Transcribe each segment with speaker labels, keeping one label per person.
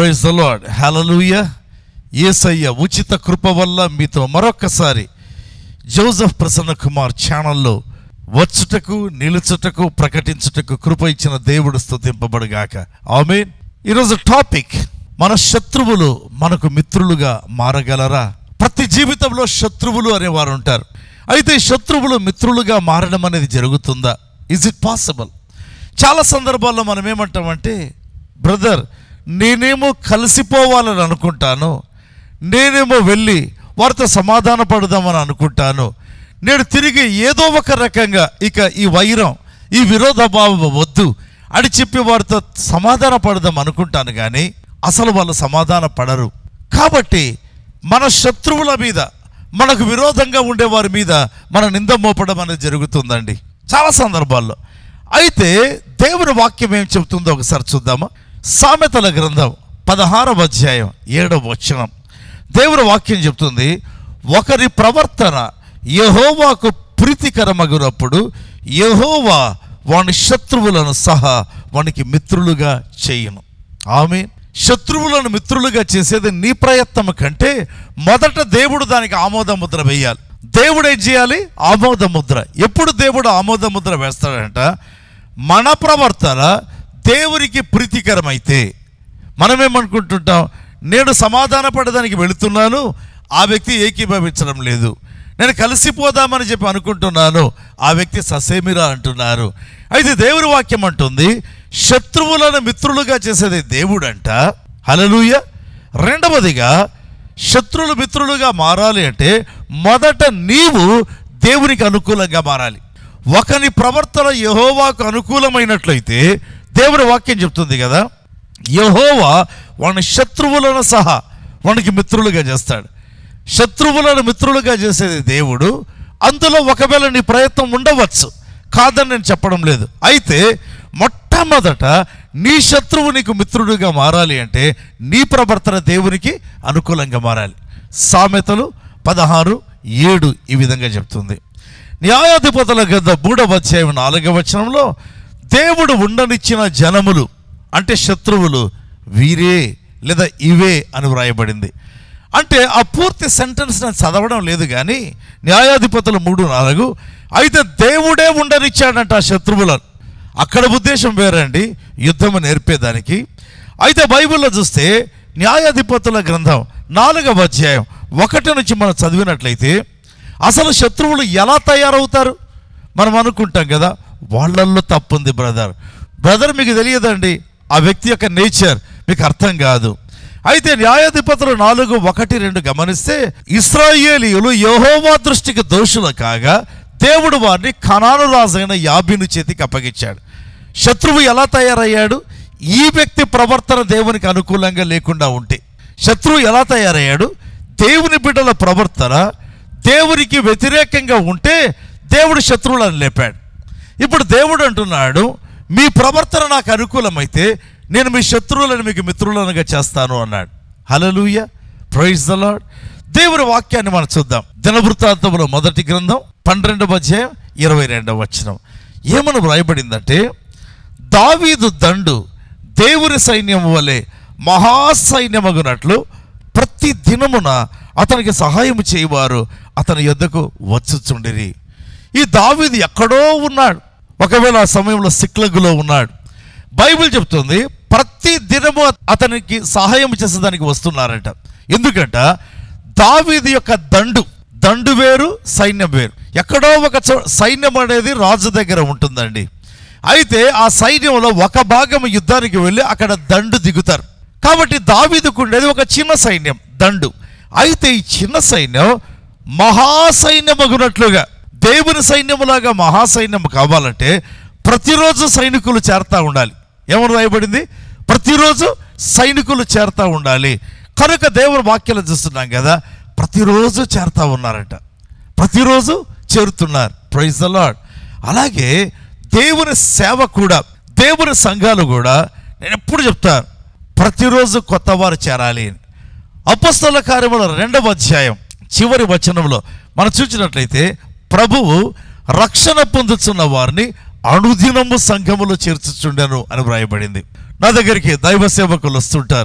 Speaker 1: praise the lord hallelujah Yesayya ఉచిత కృప వల్ల మీతో మరొక్కసారి జోసఫ్ ప్రసన్న కుమార్ ఛానల్లో వచ్చుటకు నిలుచుటకు ప్రకటించుటకు కృప ఇచ్చిన దేవుడు స్తుతింపబడుగాక ఆమేన్ ఈరోజు టాపిక్ మన శత్రువులు మనకు మిత్రులుగా మారగలరా ప్రతి జీవితంలో శత్రువులు అనేవారు ఉంటారు అయితే శత్రువులు మిత్రులుగా మారడం అనేది జరుగుతుందా ఇజ్ ఇట్ పాసిబుల్ చాలా సందర్భాల్లో మనం ఏమంటామంటే బ్రదర్ నేనేమో కలిసిపోవాలని అనుకుంటాను నేనేమో వెళ్ళి వారితో సమాధాన పడదామని అనుకుంటాను నేను తిరిగి ఏదో ఒక రకంగా ఇక ఈ వైరం ఈ విరోధభావం వద్దు అని చెప్పి వారితో సమాధాన పడదాం అనుకుంటాను కానీ అసలు వాళ్ళు సమాధాన పడరు కాబట్టి మన శత్రువుల మీద మనకు విరోధంగా ఉండే వారి మీద మన నింద మోపడం అనేది జరుగుతుందండి చాలా సందర్భాల్లో అయితే దేవుని వాక్యం ఏం చెబుతుందో ఒకసారి చూద్దామా సామెతల గ్రంథం పదహారవ అధ్యాయం ఏడవ వచనం దేవుని వాక్యం చెప్తుంది ఒకరి ప్రవర్తన యహోవాకు ప్రీతికరమగునప్పుడు యహోవా వాని శత్రువులను సహా వానికి మిత్రులుగా చేయను ఆమె శత్రువులను మిత్రులుగా చేసేది నీ ప్రయత్నం కంటే మొదట దేవుడు దానికి ఆమోద ముద్ర వేయాలి దేవుడు ఏం చేయాలి ఆమోద ముద్ర ఎప్పుడు దేవుడు ఆమోద ముద్ర వేస్తాడంట మన ప్రవర్తన దేవునికి ప్రీతికరమైతే మనమేమనుకుంటుంటాం నేను సమాధాన పడడానికి వెళుతున్నాను ఆ వ్యక్తి ఏకీభవించడం లేదు నేను కలిసిపోదామని చెప్పి అనుకుంటున్నాను ఆ వ్యక్తి ససేమిరా అంటున్నారు అయితే దేవుని వాక్యం అంటుంది శత్రువులను మిత్రులుగా చేసేది దేవుడంట హలలుయ రెండవదిగా శత్రువులు మిత్రులుగా మారాలి అంటే మొదట నీవు దేవునికి అనుకూలంగా మారాలి ఒకని ప్రవర్తన యహోవాకు అనుకూలమైనట్లయితే దేవుని వాక్యం చెప్తుంది కదా యహోవా వాని శత్రువులను సహా వానికి మిత్రులుగా చేస్తాడు శత్రువులను మిత్రులుగా చేసేది దేవుడు అందులో ఒకవేళ నీ ప్రయత్నం ఉండవచ్చు కాదని నేను చెప్పడం లేదు అయితే మొట్టమొదట నీ శత్రువు నీకు మిత్రుడిగా మారాలి అంటే నీ ప్రవర్తన దేవునికి అనుకూలంగా మారాలి సామెతలు పదహారు ఏడు ఈ విధంగా చెప్తుంది న్యాయాధిపతుల గద్ద మూడవ అధ్యాయం నాలుగవ వచనంలో దేవుడు ఉండనిచ్చిన జనములు అంటే శత్రువులు వీరే లేదా ఇవే అని వ్రాయబడింది అంటే ఆ పూర్తి సెంటెన్స్ నేను చదవడం లేదు కానీ న్యాయాధిపతులు మూడు నాలుగు అయితే దేవుడే ఉండనిచ్చాడంట ఆ శత్రువులను అక్కడ ఉద్దేశం వేరండి యుద్ధము నేర్పేదానికి అయితే బైబిల్లో చూస్తే న్యాయాధిపతుల గ్రంథం నాలుగవ అధ్యాయం ఒకటి నుంచి మనం చదివినట్లయితే అసలు శత్రువులు ఎలా తయారవుతారు మనం అనుకుంటాం కదా వాళ్ళల్లో తప్పుంది బ్రదర్ బ్రదర్ మీకు తెలియదండి ఆ వ్యక్తి యొక్క నేచర్ మీకు అర్థం కాదు అయితే న్యాయాధిపతులు నాలుగు ఒకటి రెండు గమనిస్తే ఇస్రాయేలీయులు యహోవా దృష్టికి దోషులు కాగా దేవుడు వారిని కనాను రాజైన యాబిను చేతికి అప్పగించాడు శత్రువు ఎలా తయారయ్యాడు ఈ వ్యక్తి ప్రవర్తన దేవునికి అనుకూలంగా లేకుండా ఉంటే శత్రువు ఎలా తయారయ్యాడు దేవుని బిడ్డల ప్రవర్తన దేవునికి వ్యతిరేకంగా ఉంటే దేవుడు శత్రువులను లేపాడు ఇప్పుడు దేవుడు అంటున్నాడు మీ ప్రవర్తన నాకు అనుకూలమైతే నేను మీ శత్రువులను మీకు మిత్రులనుగా చేస్తాను అన్నాడు హలలుయ ప్రైజ్ ద లాడ్ దేవుని వాక్యాన్ని మనం చూద్దాం దినవృత్తాంతంలో మొదటి గ్రంథం పన్నెండవ అధ్యాయం ఇరవై రెండవ వచనం ఏమని వ్రాయబడిందంటే దావీదు దండు దేవుని సైన్యం వలె మహాసైన్యమగునట్లు ప్రతి దినమున అతనికి సహాయం చేయవారు అతని యొద్దకు వచ్చుచుండిరి ఈ దావీదు ఎక్కడో ఉన్నాడు ఒకవేళ ఆ సమయంలో సిక్లగులో ఉన్నాడు బైబిల్ చెప్తుంది ప్రతి దినము అతనికి సహాయం చేసేదానికి వస్తున్నారట ఎందుకంట దావీది యొక్క దండు దండు వేరు సైన్యం వేరు ఎక్కడో ఒక చో సైన్యం అనేది రాజు దగ్గర ఉంటుందండి అయితే ఆ సైన్యంలో ఒక భాగం యుద్ధానికి వెళ్ళి అక్కడ దండు దిగుతారు కాబట్టి దావీదుకు ఉండేది ఒక చిన్న సైన్యం దండు అయితే ఈ చిన్న సైన్యం మహాసైన్యమగునట్లుగా దేవుని సైన్యములాగా మహాసైన్యం కావాలంటే ప్రతిరోజు సైనికులు చేరుతా ఉండాలి ఏమని రాయబడింది ప్రతిరోజు సైనికులు చేరుతా ఉండాలి కనుక దేవుని వాక్యాలు చూస్తున్నాం కదా ప్రతిరోజు చేరుతా ఉన్నారట ప్రతిరోజు చేరుతున్నారు ప్రైజ్ ద లాడ్ అలాగే దేవుని సేవ కూడా దేవుని సంఘాలు కూడా నేను ఎప్పుడు చెప్తాను ప్రతిరోజు కొత్త వారు చేరాలి అని అపస్తుల కార్యముల రెండవ అధ్యాయం చివరి వచనంలో మనం చూసినట్లయితే ప్రభువు రక్షణ పొందుతున్న వారిని అనుదినము సంఘములో చేర్చుచుండెను అని వ్రాయబడింది నా దగ్గరికి దైవ సేవకులు వస్తుంటారు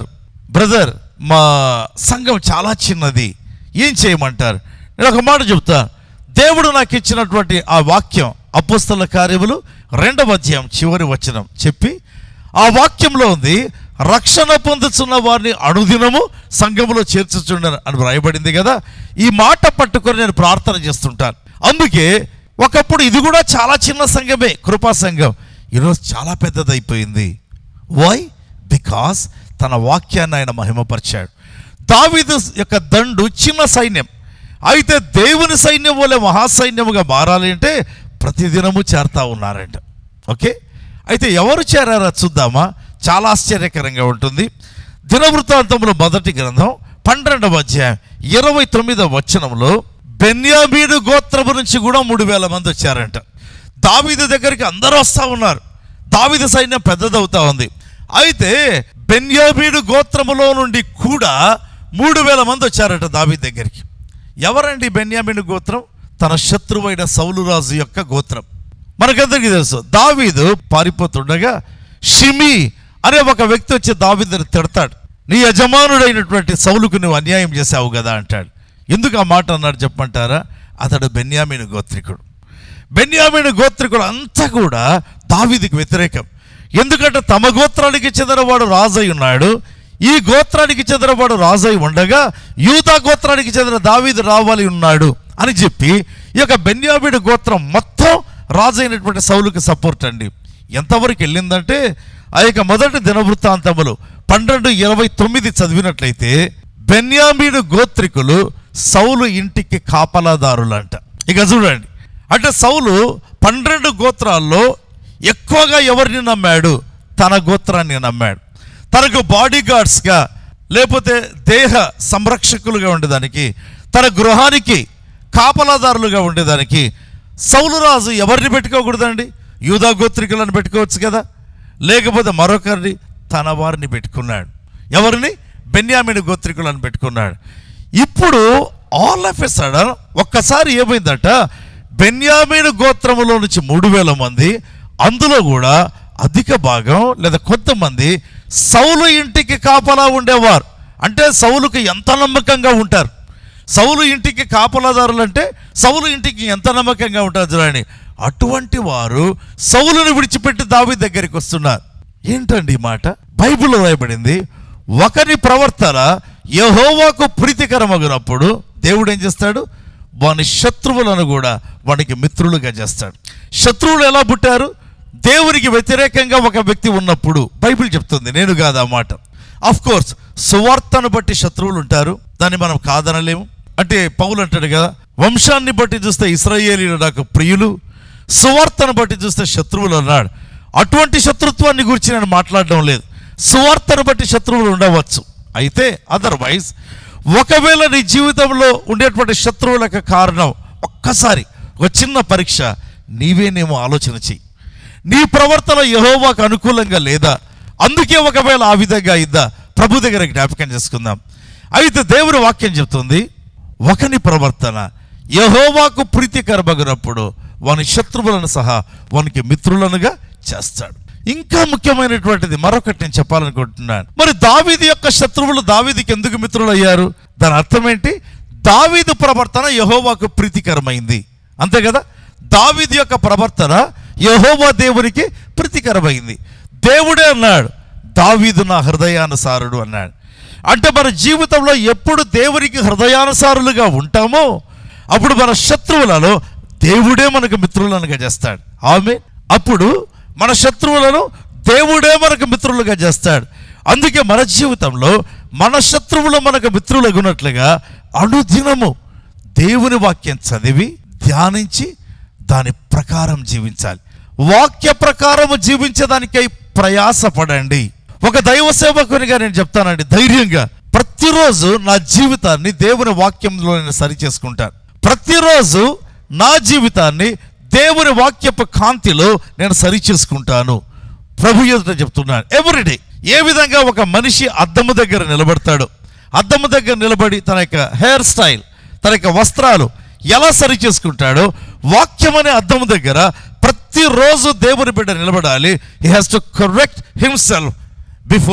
Speaker 1: బ్రదర్ మా సంఘం చాలా చిన్నది ఏం చేయమంటారు నేను ఒక మాట చెప్తా దేవుడు నాకు ఇచ్చినటువంటి ఆ వాక్యం అపుస్తల కార్యములు రెండవ అధ్యాయం చివరి వచనం చెప్పి ఆ వాక్యంలో ఉంది రక్షణ పొందుతున్న వారిని అనుదినము సంఘములో చేర్చుచుండను అని వ్రాయబడింది కదా ఈ మాట పట్టుకొని నేను ప్రార్థన చేస్తుంటాను అందుకే ఒకప్పుడు ఇది కూడా చాలా చిన్న సంఘమే కృపా సంఘం ఈరోజు చాలా పెద్దదైపోయింది వై బికాస్ తన వాక్యాన్ని ఆయన మహిమపరిచాడు దావీదు యొక్క దండు చిన్న సైన్యం అయితే దేవుని సైన్యం వల్ల మహాసైన్యముగా మారాలి అంటే ప్రతిదినము చేరుతా ఉన్నారంట ఓకే అయితే ఎవరు చేరారో చూద్దామా చాలా ఆశ్చర్యకరంగా ఉంటుంది దినవృత్తాంతంలో మొదటి గ్రంథం పన్నెండవ అధ్యాయం ఇరవై తొమ్మిదవ వచనంలో బెన్యామీను గోత్రము నుంచి కూడా మూడు వేల మంది వచ్చారంట దావీదు దగ్గరికి అందరూ వస్తూ ఉన్నారు దావీదు సైన్యం పెద్దదవుతా ఉంది అయితే బెన్యామీను గోత్రములో నుండి కూడా మూడు వేల మంది వచ్చారట దావీదు దగ్గరికి ఎవరండి బెన్యామీను గోత్రం తన శత్రువైన సౌలు రాజు యొక్క గోత్రం మనకందరికీ తెలుసు దావీదు పారిపోతుండగా షిమి అనే ఒక వ్యక్తి వచ్చి దావీదుని తిడతాడు నీ యజమానుడైనటువంటి సౌలుకు నువ్వు అన్యాయం చేశావు కదా అంటాడు ఎందుకు ఆ మాట అన్నాడు చెప్పమంటారా అతడు బెన్యామీను గోత్రికుడు బెన్యామీను గోత్రికుడు అంతా కూడా దావీదుకు వ్యతిరేకం ఎందుకంటే తమ గోత్రానికి చెందినవాడు రాజై ఉన్నాడు ఈ గోత్రానికి చెందినవాడు రాజై ఉండగా యూదా గోత్రానికి చెందిన దావీదు రావాలి ఉన్నాడు అని చెప్పి ఈ యొక్క బెన్యామీను గోత్రం మొత్తం రాజైనటువంటి సౌలుకి సపోర్ట్ అండి ఎంతవరకు వెళ్ళిందంటే ఆ యొక్క మొదటి దినవృత్తాంతములు పన్నెండు ఇరవై తొమ్మిది చదివినట్లయితే బెన్యామీను గోత్రికులు సౌలు ఇంటికి కాపలాదారులంట ఇక చూడండి అంటే సౌలు పన్నెండు గోత్రాల్లో ఎక్కువగా ఎవరిని నమ్మాడు తన గోత్రాన్ని నమ్మాడు తనకు బాడీ గార్డ్స్గా లేకపోతే దేహ సంరక్షకులుగా ఉండేదానికి తన గృహానికి కాపలాదారులుగా ఉండేదానికి సౌలు రాజు ఎవరిని పెట్టుకోకూడదండి యూదా గోత్రికులను పెట్టుకోవచ్చు కదా లేకపోతే మరొకరిని తన వారిని పెట్టుకున్నాడు ఎవరిని బెన్యామిని గోత్రికులను పెట్టుకున్నాడు ఇప్పుడు ఆల్ ఆఫ్ ఎ సడన్ ఒక్కసారి ఏమైందట బెన్యామీను గోత్రములో నుంచి మూడు వేల మంది అందులో కూడా అధిక భాగం లేదా కొంతమంది సౌలు ఇంటికి కాపలా ఉండేవారు అంటే సౌలుకు ఎంత నమ్మకంగా ఉంటారు సౌలు ఇంటికి కాపలాదారులు అంటే సౌలు ఇంటికి ఎంత నమ్మకంగా ఉంటారు చూడండి అటువంటి వారు సౌలుని విడిచిపెట్టి దావి దగ్గరికి వస్తున్నారు ఏంటండి ఈ మాట బైబిల్లో రాయబడింది ఒకరి ప్రవర్తన యహోవాకు ప్రీతికరమగినప్పుడు దేవుడు ఏం చేస్తాడు వాని శత్రువులను కూడా వానికి మిత్రులుగా చేస్తాడు శత్రువులు ఎలా పుట్టారు దేవునికి వ్యతిరేకంగా ఒక వ్యక్తి ఉన్నప్పుడు బైబిల్ చెప్తుంది నేను కాదు ఆ మాట ఆఫ్ కోర్స్ సువార్తను బట్టి శత్రువులు ఉంటారు దాన్ని మనం కాదనలేము అంటే పౌలు అంటాడు కదా వంశాన్ని బట్టి చూస్తే ఇస్రాయేలీలు నాకు ప్రియులు సువార్తను బట్టి చూస్తే శత్రువులు అన్నాడు అటువంటి శత్రుత్వాన్ని గురించి నేను మాట్లాడడం లేదు సువార్తను బట్టి శత్రువులు ఉండవచ్చు అయితే అదర్వైజ్ ఒకవేళ నీ జీవితంలో ఉండేటువంటి శత్రువులకు కారణం ఒక్కసారి ఒక చిన్న పరీక్ష నీవేనేమో ఆలోచన చెయ్యి నీ ప్రవర్తన యహోవాకు అనుకూలంగా లేదా అందుకే ఒకవేళ ఆ విధంగా ఇద్దా ప్రభు దగ్గర జ్ఞాపకం చేసుకుందాం అయితే దేవుని వాక్యం చెప్తుంది ఒకని ప్రవర్తన యహోవాకు ప్రీతికరమగినప్పుడు వాని శత్రువులను సహా వానికి మిత్రులనుగా చేస్తాడు ఇంకా ముఖ్యమైనటువంటిది మరొకటి నేను చెప్పాలనుకుంటున్నాను మరి దావీది యొక్క శత్రువులు దావీదికి ఎందుకు మిత్రులు అయ్యారు దాని అర్థం ఏంటి దావీదు ప్రవర్తన యహోవాకు ప్రీతికరమైంది అంతే కదా దావీది యొక్క ప్రవర్తన యహోవా దేవునికి ప్రీతికరమైంది దేవుడే అన్నాడు దావీదు నా హృదయానుసారుడు అన్నాడు అంటే మన జీవితంలో ఎప్పుడు దేవునికి హృదయానుసారులుగా ఉంటామో అప్పుడు మన శత్రువులలో దేవుడే మనకు మిత్రులనుగా చేస్తాడు ఆమె అప్పుడు మన శత్రువులను దేవుడే మనకు మిత్రులుగా చేస్తాడు అందుకే మన జీవితంలో మన శత్రువులు మనకు మిత్రులగున్నట్లుగా అనుదినము దేవుని వాక్యం చదివి ధ్యానించి దాని ప్రకారం జీవించాలి వాక్య ప్రకారము జీవించడానికై ప్రయాసపడండి ఒక దైవ సేవకునిగా నేను చెప్తానండి ధైర్యంగా ప్రతిరోజు నా జీవితాన్ని దేవుని వాక్యంలో నేను సరి చేసుకుంటాను ప్రతిరోజు నా జీవితాన్ని దేవుని వాక్యపు కాంతిలో నేను సరి చేసుకుంటాను ప్రభు ఎదుట చెప్తున్నాను ఎవ్రీడే ఏ విధంగా ఒక మనిషి అద్దము దగ్గర నిలబడతాడు అద్దము దగ్గర నిలబడి తన యొక్క హెయిర్ స్టైల్ తన యొక్క వస్త్రాలు ఎలా సరి చేసుకుంటాడో వాక్యం అనే అద్దము దగ్గర ప్రతిరోజు దేవుని బిడ్డ నిలబడాలి he has to correct himself before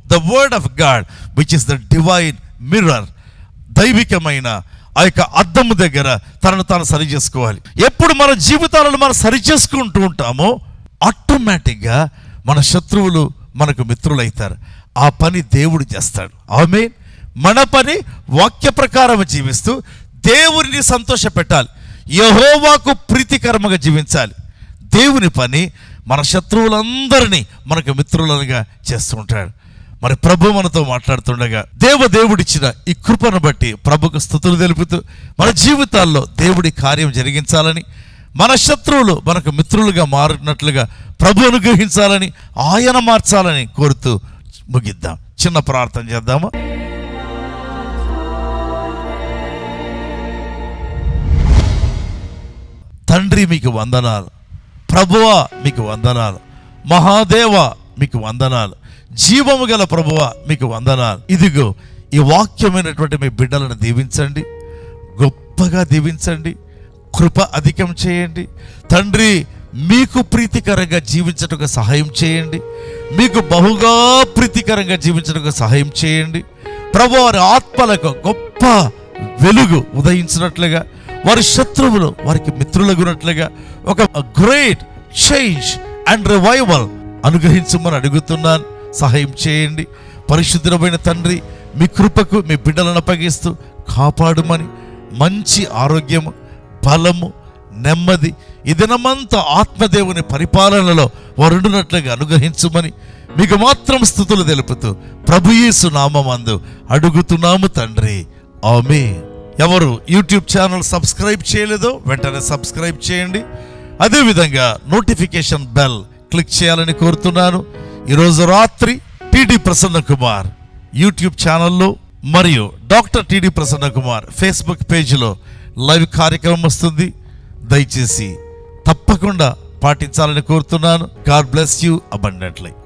Speaker 1: the word of God which is the divine mirror దైవికమైన ఆ యొక్క అద్దము దగ్గర తనను తాను సరి చేసుకోవాలి ఎప్పుడు మన జీవితాలను మనం సరి చేసుకుంటూ ఉంటామో ఆటోమేటిక్గా మన శత్రువులు మనకు మిత్రులైతారు ఆ పని దేవుడు చేస్తాడు ఆమె మన పని వాక్య ప్రకారం జీవిస్తూ దేవుడిని సంతోష పెట్టాలి యహోవాకు ప్రీతికరముగా జీవించాలి దేవుని పని మన శత్రువులందరినీ మనకు మిత్రులుగా చేస్తూ ఉంటాడు మరి ప్రభు మనతో మాట్లాడుతుండగా దేవ దేవుడిచ్చిన ఈ కృపను బట్టి ప్రభుకు స్థుతులు తెలుపుతూ మన జీవితాల్లో దేవుడి కార్యం జరిగించాలని మన శత్రువులు మనకు మిత్రులుగా మారినట్లుగా ప్రభు అనుగ్రహించాలని ఆయన మార్చాలని కోరుతూ ముగిద్దాం చిన్న ప్రార్థన చేద్దామా తండ్రి మీకు వందనాలు ప్రభువా మీకు వందనాలు మహాదేవ మీకు వందనాలు జీవము గల ప్రభువ మీకు వందనాలు ఇదిగో ఈ వాక్యమైనటువంటి మీ బిడ్డలను దీవించండి గొప్పగా దీవించండి కృప అధికం చేయండి తండ్రి మీకు ప్రీతికరంగా జీవించటకు సహాయం చేయండి మీకు బహుగా ప్రీతికరంగా జీవించటకు సహాయం చేయండి ప్రభు వారి ఆత్మలకు గొప్ప వెలుగు ఉదయించినట్లుగా వారి శత్రువులు వారికి మిత్రులగునట్లుగా ఒక గ్రేట్ చేంజ్ అండ్ రివైవల్ అనుగ్రహించమని అడుగుతున్నాను సహాయం చేయండి పరిశుద్ధమైన తండ్రి మీ కృపకు మీ బిడ్డలను అప్పగిస్తూ కాపాడుమని మంచి ఆరోగ్యము బలము నెమ్మది ఈ దినమంతా ఆత్మదేవుని పరిపాలనలో వరుడునట్లుగా అనుగ్రహించుమని మీకు మాత్రం స్థుతులు తెలుపుతూ ప్రభుయేసు నామందు అడుగుతున్నాము తండ్రి ఆమె ఎవరు యూట్యూబ్ ఛానల్ సబ్స్క్రైబ్ చేయలేదో వెంటనే సబ్స్క్రైబ్ చేయండి అదేవిధంగా నోటిఫికేషన్ బెల్ క్లిక్ చేయాలని కోరుతున్నాను ఈరోజు రాత్రి టిడి ప్రసన్న కుమార్ యూట్యూబ్ ఛానల్లో మరియు doctor TD Prasanna Kumar Facebook పేజీలో లైవ్ కార్యక్రమం వస్తుంది దయచేసి తప్పకుండా పాటించాలని కోరుతున్నాను గాడ్ బ్లెస్ యూ అబండెంట్లీ